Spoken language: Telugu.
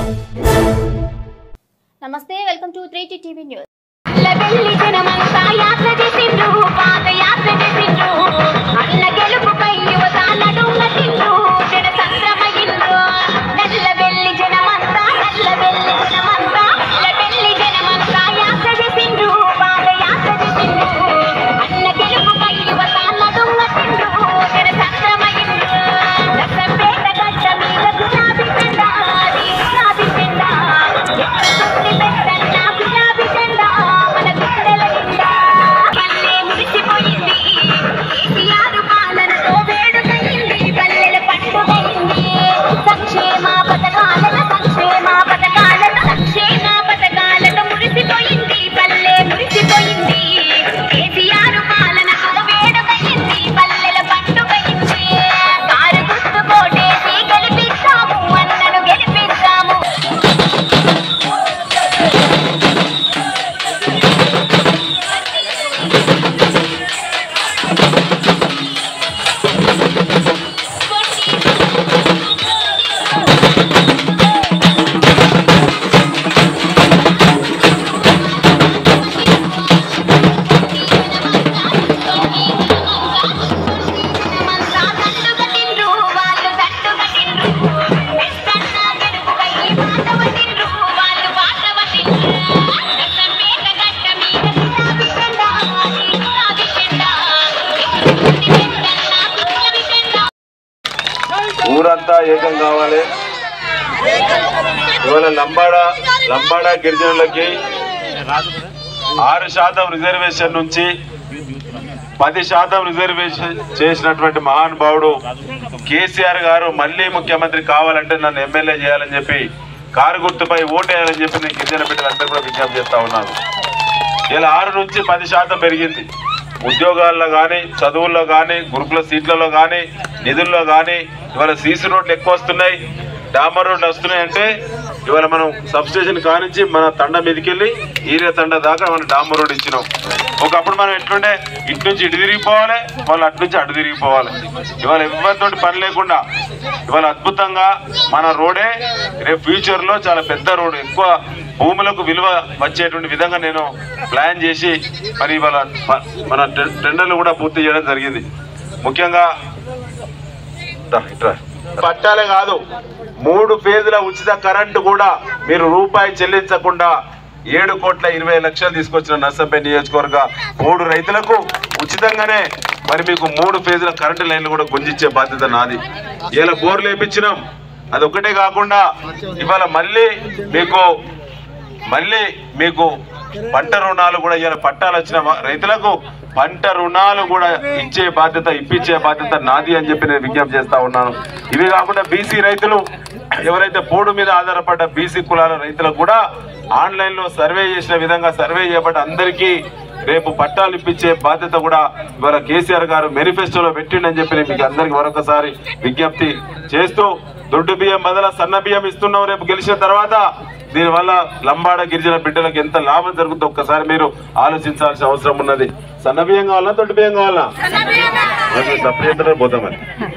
నమస్తే welcome to three TV news వెళ్ళి జనమంతా యాత్ర చేసిండ్రు పాదయాత్ర చేసిండ్రు అన్న గెలుపుపై యువత నడుమ తిండ్రు జన సంద్రమయ్యిండ్రు నల్ల వెళ్ళి జనమంతా నల్ల వెళ్ళి జనమంతా నల్ల వెళ్ళి జనమంతా యాత్ర చేసిండ్రు పాదయాత్ర చేసిండ్రు అన్న గెలుపుపై యువత నడుమ తిండ్రు జన సంద్రమయ్యిండ్రు లక్షపేట గడ్డ మీద గులాబీ జెండా అది గులాబీ జెండా ఎత్తుకుంది పెట్టన్న గులాబీ జెండా మన గుండెల నిండా పల్లె మురిసిపోయింది కేసీఆర్ పాలనతో వేడుకయింది పల్లెల పండుగయింది సంక్షేమ పథకాలతో సంక్షేమ పథకాలతో సంక్షేమ పథకాలతో మురిసిపోయింది పల్లె మురిసిపోయింది కేసీఆర్ పాలనతో వేడుకయింది పల్లెల పండుగయింది కారు గుర్తు కోటేసి గెలిపిస్తాము అన్నను గెలిపిస్తాము మనమంతా తట్టుగా తిండ్రు, వాళ్ళు తట్టుగా తిండ్రు. వెంకన్న గెలుపుకై పాట పట్టిండ్రు, వాళ్ళు పాట పట్టిండ్రు. నర్సంపేట గడ్డ మీద గులాబీ జెండా, అది గులాబీ జెండా. ఎత్తుకుంది వెంకన్న గులాబీ జెండా. ఊరంతా ఏకం కావాలి ఇవాళ లంబాడ లంబాడ గిరిజనులకి ఆరు శాతం రిజర్వేషన్ నుంచి పది శాతం రిజర్వేషన్ చేసినటువంటి మహానుభావుడు కేసీఆర్ గారు మళ్ళీ ముఖ్యమంత్రి కావాలంటే నన్ను ఎమ్మెల్యే చేయాలని చెప్పి కారు గుర్తుపై ఓటేయాలని చెప్పి నేను గిరిజన బిడ్డలందరూ కూడా విజ్ఞప్తి చేస్తా ఉన్నాను ఇలా ఆరు నుంచి పది శాతం పెరిగింది ఉద్యోగాల్లో కానీ చదువుల్లో కానీ గురుకుల సీట్లలో కానీ నిధుల్లో కానీ ఇవాళ సీసీ రోడ్లు ఎక్కువ వస్తున్నాయి డామర్ రోడ్లు వస్తున్నాయి అంటే ఇవాళ మనం సబ్స్టేషన్ కానించి మన తండ మీదకి వెళ్ళి ఈరియా తండ దాకా మనం డామర్ రోడ్ ఇచ్చినాం ఒకప్పుడు మనం ఎట్లుండే ఇటు నుంచి ఇటు తిరిగిపోవాలి వాళ్ళు అటు నుంచి అటు తిరిగిపోవాలి ఇవాళ ఎవరితోటి పని లేకుండా ఇవాళ అద్భుతంగా మన రోడే రేపు ఫ్యూచర్లో చాలా పెద్ద రోడ్ ఎక్కువ భూములకు విలువ వచ్చేటువంటి విధంగా నేను ప్లాన్ చేసి మరి ఇవాళ మ- మన టె- టెండర్లు కూడా పూర్తి చేయడం జరిగింది ముఖ్యంగా రా, ఇట్రా. పట్టాలే కాదు మూడు ఫేజుల ఉచిత కరెంటు కూడా మీరు రూపాయి చెల్లించకుండా ఏడు కోట్ల ఇరవై లక్షలు తీసుకొచ్చిన నర్సంపేట నియోజకవర్గ మూడు రైతులకు ఉచితంగానే మరి మీకు మూడు ఫేజుల కరెంటు లైన్లు కూడా గుంజించే బాధ్యత నాది ఇలా బోర్లు వేయించినాం అది ఒకటే కాకుండా ఇవాళ మళ్ళీ మీకు మళ్ళీ మీకు పంట రుణాలు కూడా ఇలా పట్టాలు వచ్చిన వా- రైతులకు పంట రుణాలు కూడా ఇచ్చే బాధ్యత ఇప్పించే బాధ్యత నాది అని చెప్పి నేను విజ్ఞప్తి చేస్తా ఉన్నాను ఇవి కాకుండా బీసీ రైతులు ఎవరైతే పోడు మీద ఆధారపడ్డ బీసీ కులాల రైతులకు కూడా ఆన్లైన్ లో సర్వే చేసిన విధంగా సర్వే చేయబడ్డ అందరికీ రేపు పట్టాలు ఇప్పించే బాధ్యత కూడా ఇవాళ కేసీఆర్ గారు మేనిఫెస్టోలో పెట్టిండని చెప్పి నేను మీకు అందరికి మరొకసారి విజ్ఞప్తి చేస్తూ దొడ్డు బియ్యం బదుల సన్న బియ్యం ఇస్తున్నాం రేపు గెలిచిన తర్వాత దీనివల్ల లంబాడ గిరిజన బిడ్డలకు ఎంత లాభం జరుగుతుందో ఒక్కసారి మీరు ఆలోచించాల్సిన అవసరం ఉన్నది సన్న బియ్యం కావాలా దొడ్డు బియ్యం కావాలా సపరేట్ పోతామని